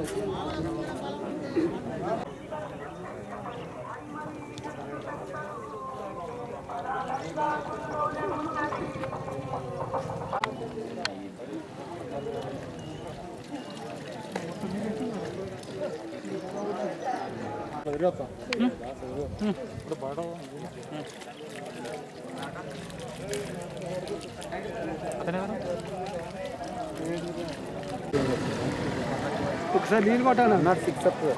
ఒకసారి నీళ్ళు పట్టాను నాట్ సిక్స్ అప్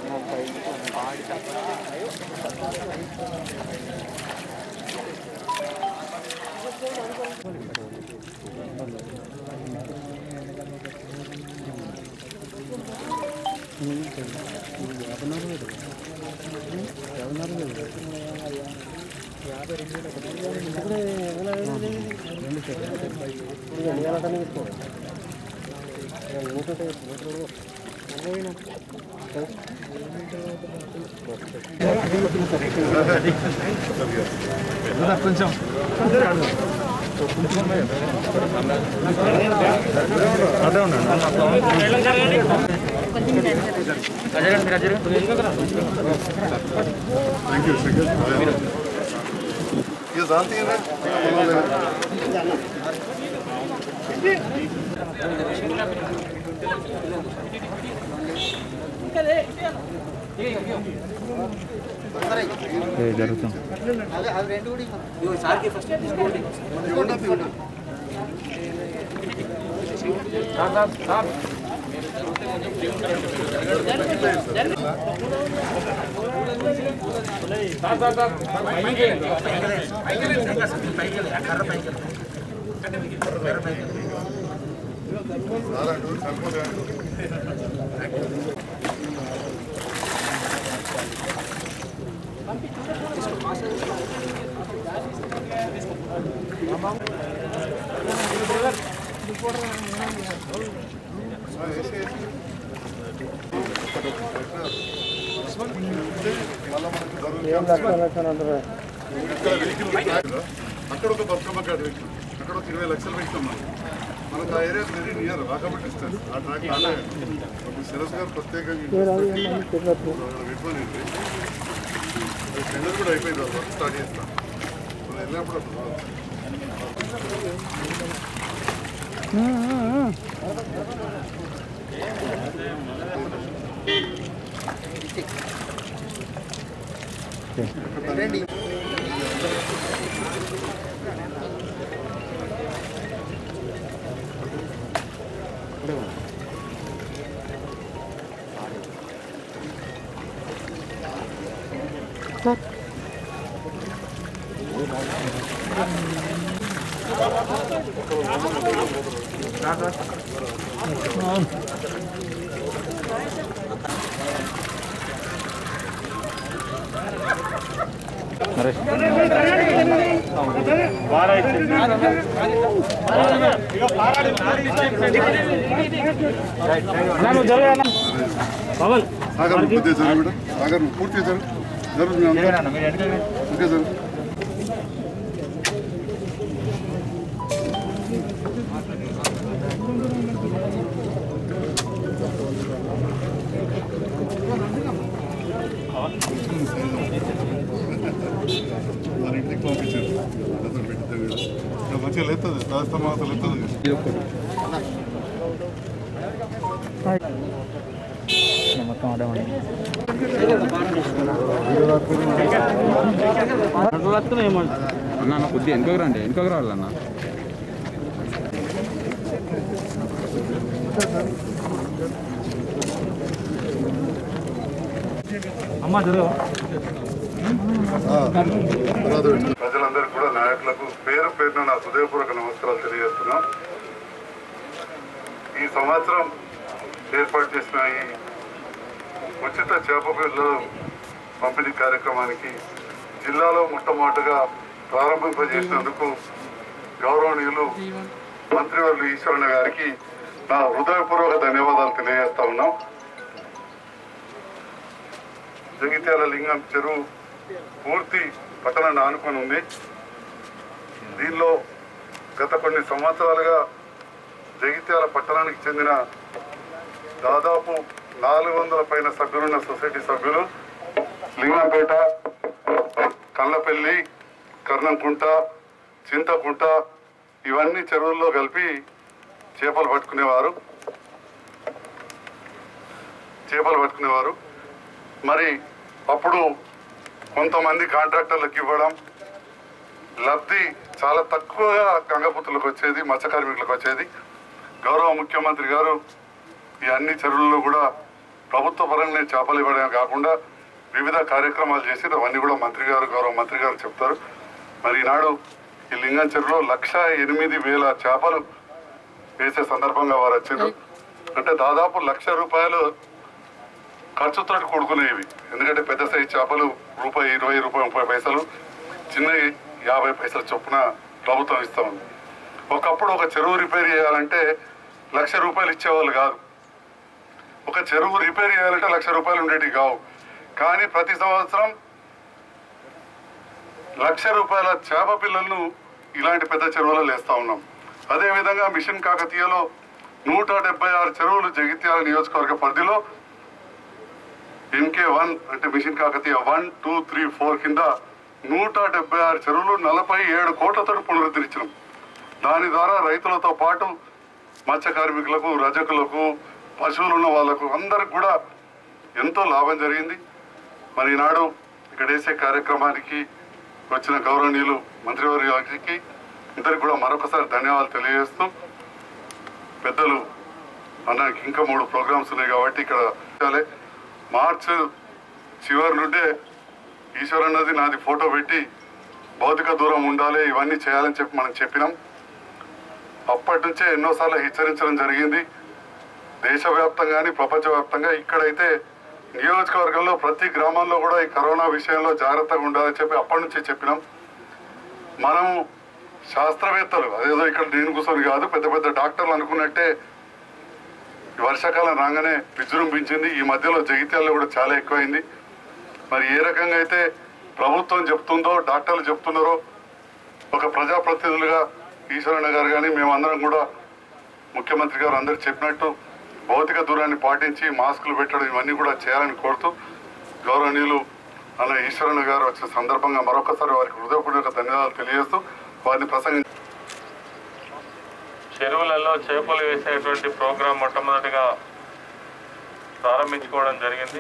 ये जानती है ना జరుగుతుంది అక్కడ ఒక బతుకమ్మ కాడ పెట్టినాం అక్కడ ఒక ఇరవై లక్షలు పెట్టినాం మనం. మనకు ఆ area very near walkable distance ఆ ట్రాక్ శిరస్ గారు ప్రత్యేకంగా పెట్టుకోలేదు టెండర్ కూడా అయిపోయింది అది వర్క్ స్టార్ట్ చేస్తాం మనం వెళ్ళినప్పుడు సాగర్ పూర్తి చేశారు కూడా సాగర్ పూర్తి చేశారు జరుగుతుంది ఇంకా జరుగు మరి ఇంటికి పంపించారు అతను పెట్టితే కూడా ఇంకా మంచిగా లేస్తుంది దాస్తమాత లేస్తుంది మొత్తం అడే ఉంది అన్న కొద్దిగా వెనుకకు రండి వెనుకకు రావాలన్న ప్రజలందరికీ కూడా నాయకులకు పేరు పేరున నా హృదయపూర్వక నమస్కారాలు తెలియజేస్తున్నాం ఈ సంవత్సరం ఏర్పాటు చేసిన ఈ ఉచిత చేప పిల్లల పంపిణీ కార్యక్రమానికి జిల్లాలో మొట్టమొదటిగా ప్రారంభింపజేసినందుకు గౌరవనీయులు మంత్రివర్యులు ఈశ్వరణ గారికి నా హృదయపూర్వక ధన్యవాదాలు తెలియజేస్తా ఉన్నాం జగిత్యాల లింగం చెరువు పూర్తి పట్టణాన్ని ఆనుకొని ఉంది దీనిలో గత కొన్ని సంవత్సరాలుగా జగిత్యాల పట్టణానికి చెందిన దాదాపు నాలుగు వందల పైన సభ్యులున్న సొసైటీ సభ్యులు లింగంపేట కళ్ళపల్లి కర్ణంకుంట చింతకుంట ఇవన్నీ చెరువుల్లో కలిపి చేపలు పట్టుకునేవారు చేపలు పట్టుకునేవారు మరి అప్పుడు కొంతమంది కాంట్రాక్టర్లకు ఇవ్వడం లబ్ధి చాలా తక్కువగా గంగపుత్రులకు వచ్చేది మత్స్య కార్మికులకు వచ్చేది గౌరవ ముఖ్యమంత్రి గారు ఈ అన్ని చెరువుల్లో కూడా ప్రభుత్వ పరంగా చేపలు ఇవ్వడమే కాకుండా వివిధ కార్యక్రమాలు చేసి అవన్నీ కూడా మంత్రి గారు గౌరవ మంత్రి గారు చెప్తారు మరి ఈనాడు ఈ లింగం చెరువులో లక్ష ఎనిమిది వేల చేపలు వేసే సందర్భంగా వారు వచ్చారు అంటే దాదాపు లక్ష రూపాయలు ఖర్చుతో కూడుకునేవి ఎందుకంటే పెద్ద సైజు చేపలు రూపాయి ఇరవై రూపాయి ముప్పై పైసలు చిన్నవి యాభై పైసల చొప్పున ప్రభుత్వం ఇస్తా ఉంది ఒకప్పుడు ఒక చెరువు రిపేర్ చేయాలంటే లక్ష రూపాయలు ఇచ్చేవాళ్ళు కాదు ఒక చెరువు రిపేర్ చేయాలంటే లక్ష రూపాయలు ఉండేటివి కావు కానీ ప్రతి సంవత్సరం లక్ష రూపాయల చేప పిల్లలను ఇలాంటి పెద్ద చెరువులలో వేస్తా ఉన్నాం అదేవిధంగా మిషన్ కాకతీయలో నూట డెబ్బై ఆరు చెరువులు జగిత్యాల నియోజకవర్గ పరిధిలో ఎంకే వన్ అంటే mission Kakatiya one two three four కింద నూట డెబ్బై ఆరు చెరువులు నలభై ఏడు కోట్లతో పునరుద్ధరించినాం దాని ద్వారా రైతులతో పాటు మత్స్య కార్మికులకు రజకులకు పశువులు ఉన్న వాళ్ళకు అందరికి కూడా ఎంతో లాభం జరిగింది మరి ఈనాడు ఇక్కడ వేసే కార్యక్రమానికి వచ్చిన గౌరవనీయులు మంత్రివర్గానికి ఇద్దరికి కూడా మరొకసారి ధన్యవాదాలు తెలియజేస్తూ పెద్దలు అన్నానికి ఇంకా మూడు ప్రోగ్రామ్స్ ఉన్నాయి కాబట్టి ఇక్కడ చేయాలి. మార్చ్ చివరి నుండే ఈశ్వరన్నది నాది ఫోటో పెట్టి భౌతిక దూరం ఉండాలి ఇవన్నీ చేయాలని చెప్పి మనం చెప్పినాం అప్పటి నుంచే ఎన్నోసార్లు హెచ్చరించడం జరిగింది దేశవ్యాప్తంగా కానీ ప్రపంచవ్యాప్తంగా ఇక్కడైతే నియోజకవర్గంలో ప్రతి గ్రామంలో కూడా ఈ కరోనా విషయంలో జాగ్రత్తగా ఉండాలని చెప్పి అప్పటి నుంచే చెప్పినాం మనం శాస్త్రవేత్తలు అదేదో ఇక్కడ నేను కూర్చొని కాదు పెద్ద పెద్ద డాక్టర్లు అనుకున్నట్టే ఈ వర్షాకాలం రాగానే విజృంభించింది ఈ మధ్యలో జగిత్యాలలో కూడా చాలా ఎక్కువైంది మరి ఏ రకంగా అయితే ప్రభుత్వం చెప్తుందో డాక్టర్లు చెప్తున్నారో ఒక ప్రజాప్రతినిధులుగా ఈశ్వరన్న గారు కానీ మేమందరం కూడా ముఖ్యమంత్రి గారు అందరు చెప్పినట్టు భౌతిక దూరాన్ని పాటించి మాస్కులు పెట్టడం ఇవన్నీ కూడా చేయాలని కోరుతూ గౌరవనీయులు అన్న ఈశ్వరన్న గారు వచ్చిన సందర్భంగా మరొకసారి వారికి హృదయపూర్వక ధన్యవాదాలు తెలియజేస్తూ వారిని ప్రసంగి చెరువులలో చేపలు వేసేటువంటి ప్రోగ్రాం మొట్టమొదటిగా ప్రారంభించుకోవడం జరిగింది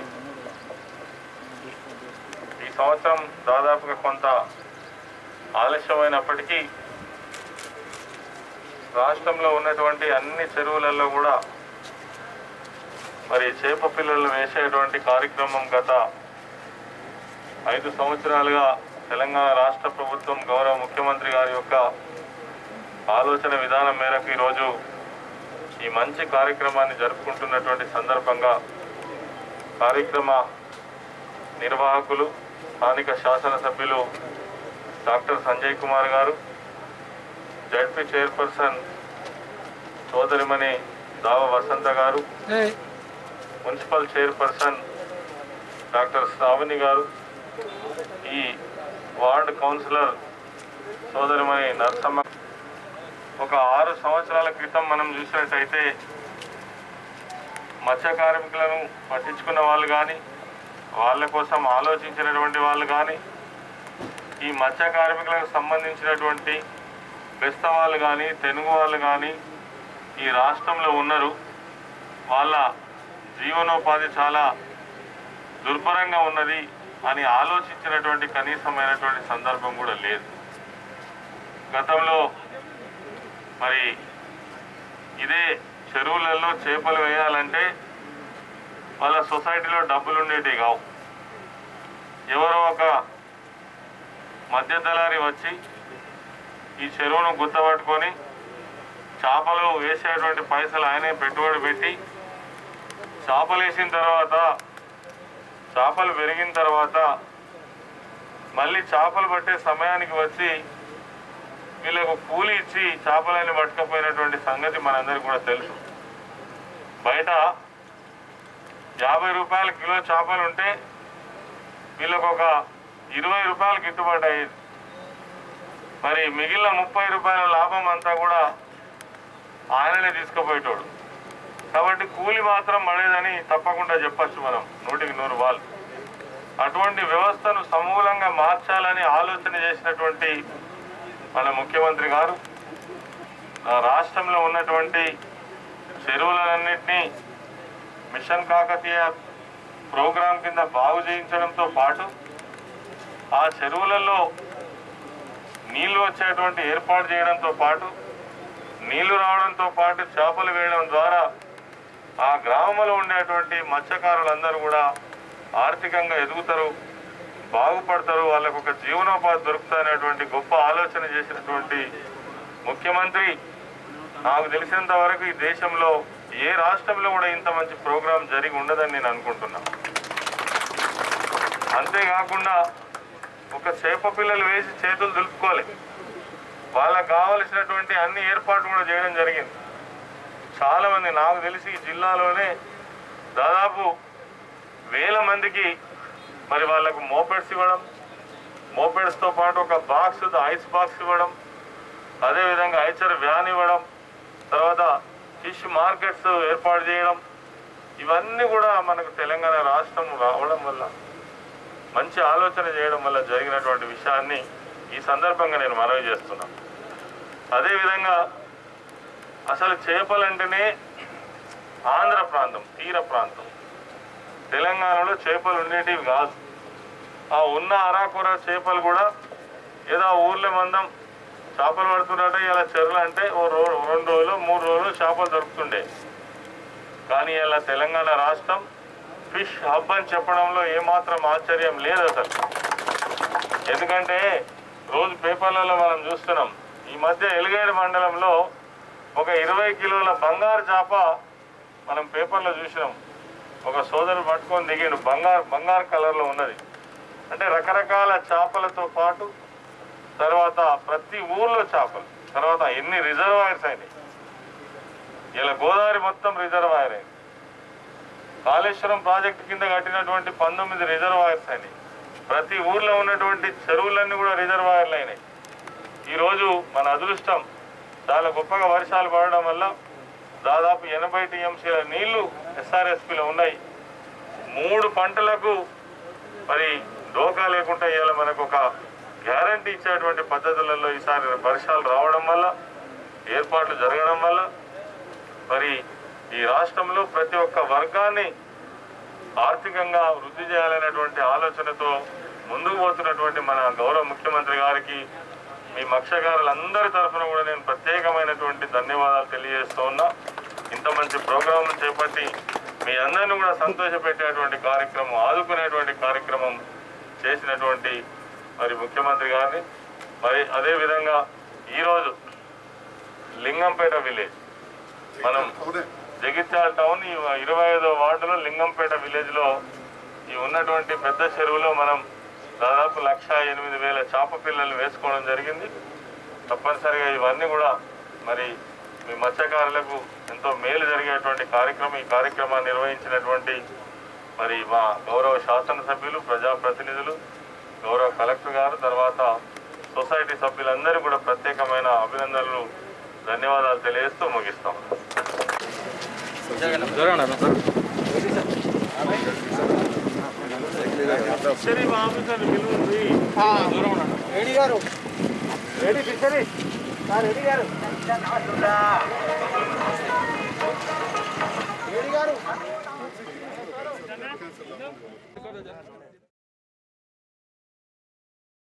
ఈ సంవత్సరం దాదాపుగా కొంత ఆలస్యమైనప్పటికీ రాష్ట్రంలో ఉన్నటువంటి అన్ని చెరువులలో కూడా మరి చేప పిల్లలు వేసేటువంటి కార్యక్రమం గత ఐదు సంవత్సరాలుగా తెలంగాణ రాష్ట్ర ప్రభుత్వం గౌరవ ముఖ్యమంత్రి గారి యొక్క ఆలోచన విధానం మేరకు ఈరోజు ఈ మంచి కార్యక్రమాన్ని జరుపుకుంటున్నటువంటి సందర్భంగా కార్యక్రమ నిర్వాహకులు స్థానిక శాసనసభ్యులు డాక్టర్ సంజయ్ కుమార్ గారు జడ్పీ చైర్పర్సన్ సోదరిమణి దావ వసంత గారు మున్సిపల్ చైర్పర్సన్ డాక్టర్ శ్రావణి గారు ఈ వార్డ్ కౌన్సిలర్ సోదరిమణి నర్సమ్మ ఒక ఆరు సంవత్సరాల క్రితం మనం చూసినట్టయితే మత్స్య కార్మికులను పట్టించుకున్న వాళ్ళు కానీ వాళ్ళ కోసం ఆలోచించినటువంటి వాళ్ళు కానీ ఈ మత్స్య కార్మికులకు సంబంధించినటువంటి బెస్త వాళ్ళు కానీ తెనుగు వాళ్ళు కానీ ఈ రాష్ట్రంలో ఉన్నారు వాళ్ళ జీవనోపాధి చాలా దుర్భరంగా ఉన్నది అని ఆలోచించినటువంటి కనీసమైనటువంటి సందర్భం కూడా లేదు గతంలో మరి ఇదే చెరువులలో చేపలు వేయాలంటే వాళ్ళ సొసైటీలో డబ్బులు ఉండేటివి కావు ఎవరో ఒక మధ్య దళారి వచ్చి ఈ చెరువును గుర్తపట్టుకొని చేపలు వేసేటువంటి పైసలు ఆయనే పెట్టుబడి పెట్టి చేపలు వేసిన తర్వాత చేపలు పెరిగిన తర్వాత మళ్ళీ చేపలు పట్టే సమయానికి వచ్చి వీళ్ళకు కూలి ఇచ్చి చేపలని పట్టుకపోయినటువంటి సంగతి మనందరికీ కూడా తెలుసు బయట యాభై రూపాయల కిలో చేపలు ఉంటే వీళ్ళకు ఒక ఇరవై రూపాయలు గిట్టుబాటు అయ్యేది మరి మిగిలిన ముప్పై రూపాయల లాభం అంతా కూడా ఆయననే తీసుకుపోయేటోడు కాబట్టి చేసేటువంటి కూలి మాత్రం పడేదని తప్పకుండా చెప్పచ్చు మనం నూటికి నూరు వాళ్ళు అటువంటి వ్యవస్థను సమూలంగా మార్చాలని ఆలోచన చేసినటువంటి మన ముఖ్యమంత్రి గారు ఆ రాష్ట్రంలో ఉన్నటువంటి చెరువులన్నింటినీ మిషన్ కాకతీయ ప్రోగ్రాం కింద బాగు చేయించడంతో పాటు ఆ చెరువులలో నీళ్లు వచ్చేటువంటి ఏర్పాటు చేయడంతో పాటు నీళ్లు రావడంతో పాటు చేపలు వేయడం ద్వారా ఆ గ్రామంలో ఉండేటువంటి మత్స్యకారులందరూ కూడా ఆర్థికంగా ఎదుగుతారు బాగుపడతారు వాళ్ళకు ఒక జీవనోపాధి దొరుకుతారనేటువంటి గొప్ప ఆలోచన చేసినటువంటి ముఖ్యమంత్రి నాకు తెలిసినంత వరకు ఈ దేశంలో ఏ రాష్ట్రంలో కూడా ఇంత మంచి ప్రోగ్రాం జరిగి ఉండదని నేను అనుకుంటున్నా అంతేకాకుండా ఒక చేప పిల్లలు వేసి చేతులు దులుపుకోవాలి వాళ్ళకు కావలసినటువంటి అన్ని ఏర్పాట్లు కూడా చేయడం జరిగింది చాలా మంది నాకు తెలిసి ఈ జిల్లాలోనే దాదాపు వేల మందికి మరి వాళ్ళకు మోపెడ్స్ ఇవ్వడం మోపెడ్స్తో పాటు ఒక బాక్స్ ఐస్ బాక్స్ ఇవ్వడం అదేవిధంగా ఐచర్ వ్యాన్ ఇవ్వడం తర్వాత ఫిష్ మార్కెట్స్ ఏర్పాటు చేయడం ఇవన్నీ కూడా మనకు తెలంగాణ రాష్ట్రం రావడం వల్ల మంచి ఆలోచన చేయడం వల్ల జరిగినటువంటి విషయాన్ని ఈ సందర్భంగా నేను మనవి చేస్తున్నా అదేవిధంగా అసలు చేపలంటేనే ఆంధ్ర ప్రాంతం తీర ప్రాంతం తెలంగాణలో చేపలు ఉండేటివి కాదు ఆ ఉన్న అరాకొర చేపలు కూడా ఏదో ఆ ఊర్లో మందం చేపలు పడుతున్నట్టే ఇలా చెరువులు అంటే ఓ రో రెండు రోజులు మూడు రోజులు చేపలు దొరుకుతుండే కానీ ఇలా తెలంగాణ రాష్ట్రం ఫిష్ హబ్ అని చెప్పడంలో ఏమాత్రం ఆశ్చర్యం లేదు అసలు ఎందుకంటే రోజు పేపర్లలో మనం చూస్తున్నాం ఈ మధ్య ఎలిగేడు మండలంలో ఒక ఇరవై కిలోల బంగారు చేప మనం పేపర్లో చూసినాం ఒక సోదరుడు పట్టుకొని దిగాడు బంగారు బంగారు కలర్లో ఉన్నది అంటే రకరకాల చేపలతో పాటు తర్వాత ప్రతి ఊర్లో చేపలు తర్వాత ఎన్ని రిజర్వాయర్స్ అయినాయి ఇలా గోదావరి మొత్తం రిజర్వాయర్ అయింది కాళేశ్వరం ప్రాజెక్టు కింద కట్టినటువంటి పంతొమ్మిది రిజర్వాయర్స్ అయినాయి ప్రతి ఊర్లో ఉన్నటువంటి చెరువులన్నీ కూడా రిజర్వాయర్లు అయినాయి ఈరోజు మన అదృష్టం చాలా గొప్పగా వర్షాలు పడడం వల్ల దాదాపు ఎనభై టీఎంసీల నీళ్లు ఎస్ఆర్ఎస్పిలో ఉన్నాయి మూడు పంటలకు మరి డోకా లేకుండా ఇవాళ మనకు ఒక గ్యారంటీ ఇచ్చేటువంటి పద్ధతులలో ఈసారి వర్షాలు రావడం వల్ల ఏర్పాట్లు జరగడం వల్ల మరి ఈ రాష్ట్రంలో ప్రతి ఒక్క వర్గాన్ని ఆర్థికంగా వృద్ధి చేయాలనేటువంటి ఆలోచనతో ముందుకు పోతున్నటువంటి మన గౌరవ ముఖ్యమంత్రి గారికి మీ మత్స్యకారులందరి తరఫున కూడా నేను ప్రత్యేకమైనటువంటి ధన్యవాదాలు తెలియజేస్తూ ఉన్నా ఇంత మంచి ప్రోగ్రాంలు చేపట్టి మీ అందరిని కూడా సంతోషపెట్టేటువంటి కార్యక్రమం ఆదుకునేటువంటి కార్యక్రమం చేసినటువంటి మరి ముఖ్యమంత్రి గారిని మరి అదేవిధంగా ఈరోజు లింగంపేట విలేజ్ మనం అవునే జగిత్యాల టౌన్ ఈ ఇరవై ఐదో వార్డులో లింగంపేట విలేజ్ లో ఈ ఉన్నటువంటి పెద్ద చెరువులో మనం దాదాపు లక్ష ఎనిమిది వేల చేప పిల్లలు వేసుకోవడం జరిగింది తప్పనిసరిగా ఇవన్నీ కూడా మరి మీ మత్స్యకారులకు ఎంతో మేలు జరిగేటువంటి కార్యక్రమం ఈ కార్యక్రమాన్ని నిర్వహించినటువంటి మరి మా గౌరవ శాసనసభ్యులు ప్రజాప్రతినిధులు గౌరవ కలెక్టర్ గారు తర్వాత సొసైటీ సభ్యులందరూ కూడా ప్రత్యేకమైన అభినందనలు ధన్యవాదాలు తెలియజేస్తూ ముగిస్తాం సరే మా ఆఫీసర్ పిలువుంది రెడీ గారు రెడీ ఫిషరీ రెడీ గారు రెడీ గారు